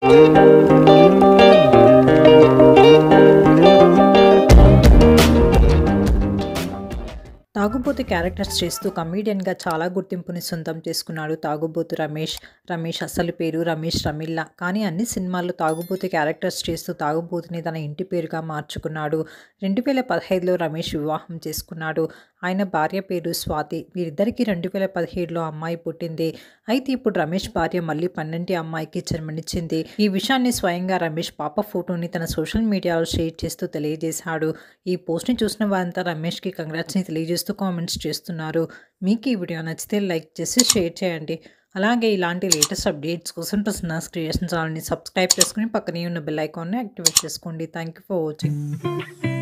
తాగుబోతు క్యారెక్టర్స్ చేస్తూ కమీడియన్గా చాలా గుర్తింపుని సొంతం చేసుకున్నాడు తాగుబోతు రమేష్ రమేష్ అసలు పేరు రమేష్ రమిల్ల కానీ అన్ని సినిమాల్లో తాగుబోతు క్యారెక్టర్స్ చేస్తూ తాగుబోతుని తన ఇంటి పేరుగా మార్చుకున్నాడు రెండు వేల పదహైదులో రమేష్ వివాహం చేసుకున్నాడు ఆయన భార్య పేరు స్వాతి వీరిద్దరికీ రెండు వేల పదిహేడులో అమ్మాయి పుట్టింది అయితే ఇప్పుడు రమేష్ భార్య మళ్ళీ పన్నెంటి అమ్మాయికి జన్మనిచ్చింది ఈ విషయాన్ని స్వయంగా రమేష్ పాప ఫోటోని తన సోషల్ మీడియాలో షేర్ చేస్తూ తెలియజేశాడు ఈ పోస్ట్ని చూసిన వారంతా రమేష్కి కంగ్రాట్స్ని తెలియజేస్తూ కామెంట్స్ చేస్తున్నారు మీకు ఈ వీడియో నచ్చితే లైక్ చేసి షేర్ చేయండి అలాగే ఇలాంటి లేటెస్ట్ అప్డేట్స్ కోసం ప్రసన్నాస్ క్రియేషన్ ఛానల్ని సబ్స్క్రైబ్ చేసుకుని పక్కనే ఉన్న బెల్ ఐకాన్ని యాక్టివేట్ చేసుకోండి థ్యాంక్ యూ ఫర్ వాచింగ్